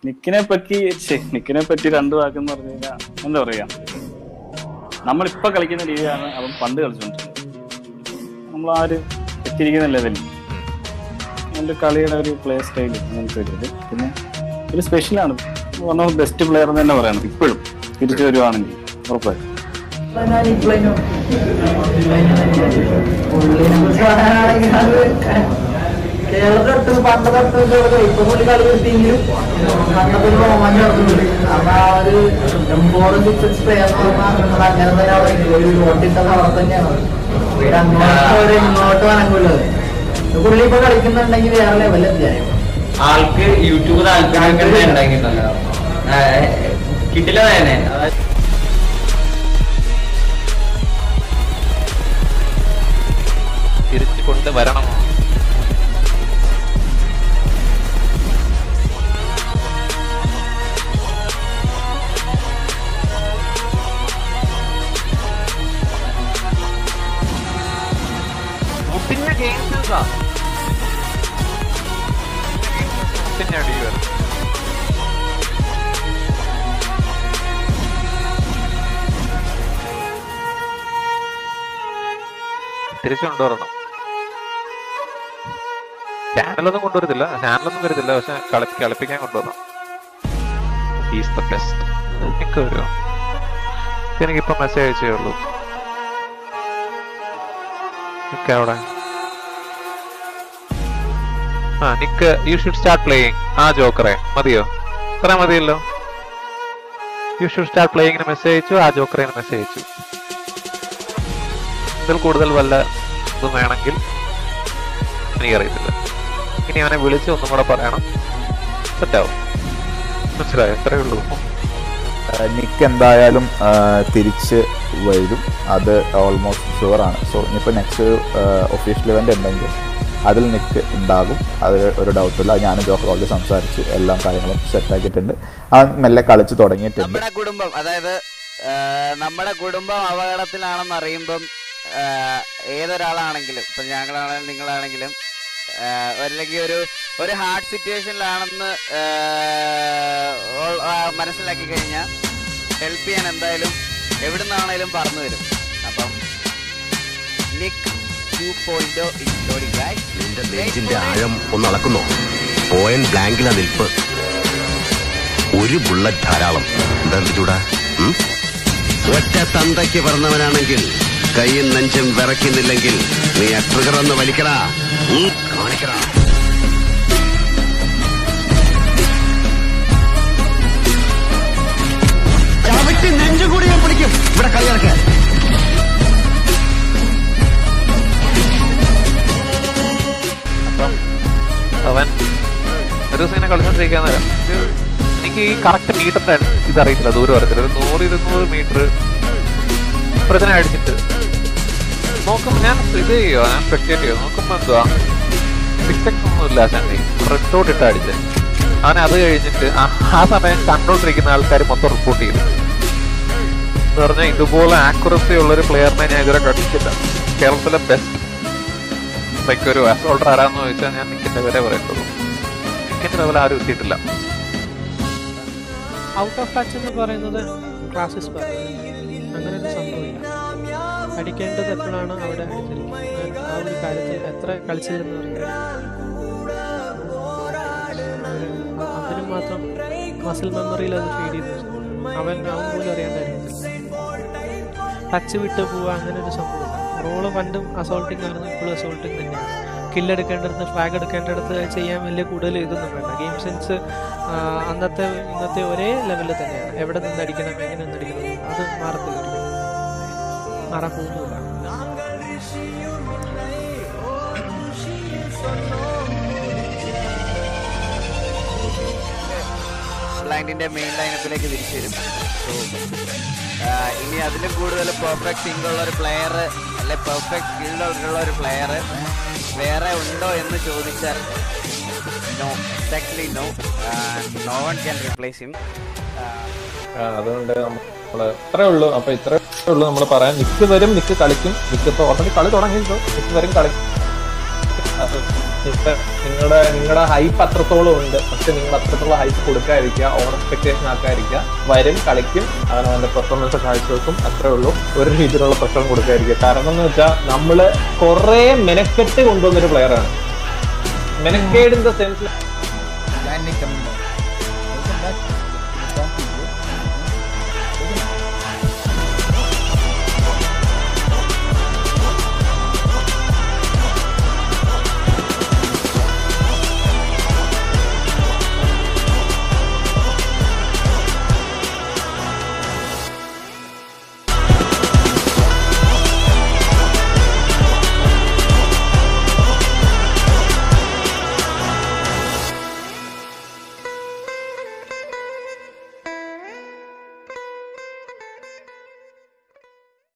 നിക്കിനെ പറ്റി ഛെ, നിക്കിനെ പറ്റി രണ്ടു വാക്കെന്ന് പറഞ്ഞു കഴിഞ്ഞാൽ എന്താ പറയാ നമ്മളിപ്പോ കളിക്കുന്ന രീതിയാണ് അവൻ പണ്ട് കളിച്ചോണ്ടിരുന്നത് നമ്മൾ ആ ഒരു എത്തിയിരിക്കുന്ന ലെവലിൽ അവന്റെ കളിയുടെ ഒരു പ്ലേ സ്റ്റൈൽ അങ്ങനത്തെ ഒരു ഇത് പിന്നെ ഒരു സ്പെഷ്യലാണ് വൺ ഓഫ് ബെസ്റ്റ് പ്ലെയർ എന്ന് തന്നെ പറയണം ഇപ്പോഴും തിരിച്ചു വരുവാണെങ്കിൽ ഉറപ്പായിട്ടും ഞാൻ ഇപ്പോഴും പുള്ളിനെ കുറിച്ച് പറയാനാണെങ്കിൽ അത് കേരളത്തിൽ തൊട്ട് പണ്ട് തൊട്ട് കേരളത്തിൽ ഇപ്പൊ പുള്ളി കളി കിട്ടിയെങ്കിലും പണ്ടത്തെ ഒരു റോമാഞ്ചം നടത്തുന്നുണ്ട് അപ്പൊ ആ ഒരു എംബോർഡ് സിക്സ് പ്ലെയർ നമ്മൾ അങ്ങനെ തന്നെ അവിടെ ഇരിക്കും. ഒരു ഓട്ടിട്ടത് അവിടെ തന്നെയാണ് ഇവിടെ അങ്ങോട്ട് ഒരു ഇങ്ങോട്ട് വനങ്ങുള്ളത് പുള്ളി ഇപ്പൊ കളിക്കുന്നുണ്ടെങ്കിൽ വേറെ ലെവലിൽ എത്തിയായിരുന്നു ആൾക്ക് യൂട്യൂബ് താല്പര്യമൊക്കെ ഉണ്ടാക്കിയിട്ടുണ്ടല്ലോ കിട്ടില്ല തന്നെ അതായത് തിരിച്ചു കൊണ്ട് വരണം മുട്ടിഞ്ഞ ഗെയിംസാ മുട്ടിഞ്ഞ അടി വരും തിരിച്ചു കൊണ്ടുവരണം ചാനലൊന്നും കൊണ്ടുവരത്തില്ല ചാനലൊന്നും വരത്തില്ല പക്ഷെ കളി കളിപ്പിക്കാൻ കൊണ്ടുവരണം ഈസ് ദ ബെസ്റ്റ് എനിക്ക് വരുമോ എനിക്കിപ്പോ മെസ്സേജ് അയച്ചേ ഉള്ളൂ നിക്ക് അവിടെ ആ Nick you should start playing ആ ജോക്കറെ മതിയോ ഇത്ര മതിയല്ലോ യു ഷുഡ് സ്റ്റാർട്ട് പ്ലേയിങ്ങിന് മെസ്സേജ് അയച്ചു ആ ജോക്കറിന് മെസ്സേജ് അയച്ചു ഇതിൽ കൂടുതൽ വല്ല ഇതും വേണമെങ്കിൽ എനിക്കറിയത്തില്ല ഇനി അവനെ വിളിച്ച് ഒന്നും കൂടെ പറയണം സെറ്റാവും മനസ്സിലായോ എത്രയേ ഉള്ളൂ നിക്ക് എന്തായാലും ആ, തിരിച്ച് വരും അത് ഓൾമോസ്റ്റ് ഷുവറാണ് സോ ഇനിയിപ്പോൾ നെക്സ്റ്റ് ഒഫീഷ്യൽ ഇവൻ്റ് ഉണ്ടെങ്കിൽ അതിൽ നിക്ക് ഉണ്ടാകും അത് ഒരു ഡൗട്ടില്ല ഞാൻ ജോക്കർ ഓൾറെഡി സംസാരിച്ച് എല്ലാ കാര്യങ്ങളും സെറ്റാക്കിയിട്ടുണ്ട് അവൻ മെല്ലെ കളിച്ച് തുടങ്ങിയിട്ടുണ്ട് നമ്മുടെ കുടുംബം അതായത് ആ, നമ്മുടെ കുടുംബം അപകടത്തിലാണെന്ന് അറിയുമ്പം ആ, ഏതൊരാളാണെങ്കിലും ഇപ്പൊ ഞങ്ങളാണെങ്കിലും നിങ്ങളാണെങ്കിലും ആ, അല്ലെങ്കിൽ ഒരു ഒരു ഹാർഡ് സിറ്റുവേഷനിലാണെന്ന് ആ, ഓൾ- ആ, മനസ്സിലാക്കി കഴിഞ്ഞാൽ ഹെൽപ്പ് ചെയ്യാൻ എന്തായാലും എവിടുന്നാണേലും പറഞ്ഞു തരും അപ്പം നിക് ടു പോയിന്റ് ഇൻക്ലൂഡിംഗ് നിന്റെ നെഞ്ചിന്റെ ആഴം ഒന്ന് അളക്കുന്നോ പോയിന്റ് ബ്ലാങ്കിലാ നിൽപ്പ് ഒരു ബുള്ളറ്റ് ധാരാളം എന്താ ചൂടാ ഉം? ഒറ്റ തന്തയ്ക്ക് പറഞ്ഞവനാണെങ്കിൽ കൈയും നെഞ്ചും വിറയ്ക്കുന്നില്ലെങ്കിൽ നീ ആ ട്രിഗർ ഒന്ന് വലിക്കടാ ഉം, കാണിക്കടാ ചവിട്ടി നെഞ്ചു കൂടി ഞാൻ പിടിക്കും ഇവിടെ കളി ഇറക്കാൻ അപ്പം അവൻ ഒരു ദിവസം ഇങ്ങനെ കളിച്ചോണ്ടിരിക്കാൻ നേരം ഇത് എനിക്ക് ഈ കറക്റ്റ് മീറ്ററിന്റെ ഇതറിയത്തില്ല ദൂരം അറിയത്തില്ല ഒരു നൂറ് ഇരുന്നൂറ് മീറ്റർ പ്രചന അടിച്ചിട്ട് നോക്കുമ്പോ ഞാൻ ഇത് ചെയ്യുമോ ഞാൻ സ്പെക്ടേറ്റ് ചെയ്യോ നോക്കുമ്പോ എന്തുവാ സിക്സ് എക്സ് ഒന്നും ഇല്ല ശാന്തി റെഡോട്ട് ഇട്ട് അടിച്ച് അവൻ അത് കഴിഞ്ഞിട്ട് ആ ആ സമയം കണ്ടോണ്ടിരിക്കുന്ന ആൾക്കാർ മൊത്തം റിപ്പോർട്ട് ചെയ്തു എന്ന് പറഞ്ഞാൽ ഇതുപോലെ ആക്യുറസി ഉള്ള ഒരു പ്ലെയറിനെ ഞാൻ ഇതുവരെ കണ്ടിട്ടില്ല കേരളത്തിലെ ബെസ്റ്റ് ലൈക്ക് ഒരു അസോൾഡർ ആരാന്ന് ചോദിച്ചാൽ ഞാൻ നിക്കിന്റെ വില പറയത്തുള്ളൂ നിക്കിന്റെ ലെവൽ ആരും എത്തിയിട്ടില്ല ഔട്ട് ഓഫ് ടച്ച് എന്ന് പറയുന്നത് ക്ലാസ്സിസ് അങ്ങനെ ഒരു സംഭവമില്ല അടിക്കേണ്ടത് എപ്പോഴാണ് അവിടെ അടിച്ചിരിക്കുന്നത് ആ ഒരു കാര്യത്തിൽ എത്ര കളിച്ചില്ലെന്ന് പറഞ്ഞാൽ അതിന് മാത്രം മസിൽ മെമ്മറിയിൽ അത് ഫീഡ് ചെയ്ത് വെച്ചിട്ടുണ്ട്. അവൻ അവൻ പോലും അറിയാണ്ടായിരുന്നു ടച്ച് വിട്ട് പോവുക അങ്ങനെ ഒരു സംഭവമില്ല റോള് പണ്ടും അസോൾട്ടിങ് ആയിരുന്നു ഇപ്പോഴും അസോൾട്ടിങ് തന്നെയാണ് കില്ലെടുക്കേണ്ടടുത്ത് ഫ്ലാഗ് എടുക്കേണ്ടടുത്ത് ചെയ്യാൻ വലിയ കൂടുതൽ ഇതൊന്നും വേണ്ട ഗെയിം സെൻസ് അന്നത്തെ ഇന്നത്തെ ഒരേ ലെവലിൽ തന്നെയാണ് എവിടെ നിന്ന് അടിക്കണം എങ്ങനെ നിന്ന് അടിക്കണം അത് മാറത്തില്ല ഒരിക്കലും. മാറാൻ പോകുന്നില്ല ബ്ലൈൻഡിന്റെ മെയിൻ ലൈനപ്പിലേക്ക് തിരിച്ചു വരും So, ആ, ഇനി അതിലും കൂടുതൽ പെർഫെക്റ്റ് സിംഗ് ഉള്ള ഒരു പ്ലെയർ അല്ലെ പെർഫെക്റ്റ് സ്കിൽഡ് ഉള്ള ഒരു പ്ലെയർ വേറെ ഉണ്ടോ എന്ന് ചോദിച്ചാൽ no exactly no no one can replace him ആ, അതുകൊണ്ട് നമ്മള് ഇത്രേ ഉള്ളൂ അപ്പൊ ഇത്രേ ഉള്ളൂ നമ്മൾ പറയാൻ നിക്ക് വരും നിക്ക് കളിക്കും നിക്ക് ഇപ്പൊ ഓൾറെഡി കളി തുടങ്ങിയല്ലോ നിക്ക് വരും കളിക്കും അത് ഇപ്പൊ നിങ്ങളുടെ നിങ്ങളുടെ ഹൈപ്പ് അത്രത്തോളം ഉണ്ട് പക്ഷെ നിങ്ങൾ അത്രത്തോളം ഹൈപ്പ് കൊടുക്കാതിരിക്കുക ഓവർ എക്സ്പെക്ടേഷൻ ആക്കാതിരിക്കുക വരും കളിക്കും അവൻ അവന്റെ പെർഫോമൻസ് കാഴ്ചവെക്കും അത്രേ ഉള്ളൂ ഒരു രീതിയിലുള്ള പ്രശ്നം കൊടുക്കാതിരിക്കുക കാരണം എന്ന് വെച്ചാൽ നമ്മള് കുറെ മെനക്കെട്ട് കൊണ്ടുവന്നൊരു പ്ലെയറാണ് മെനക്കേഡ് ഇൻ ദ സെൻസ്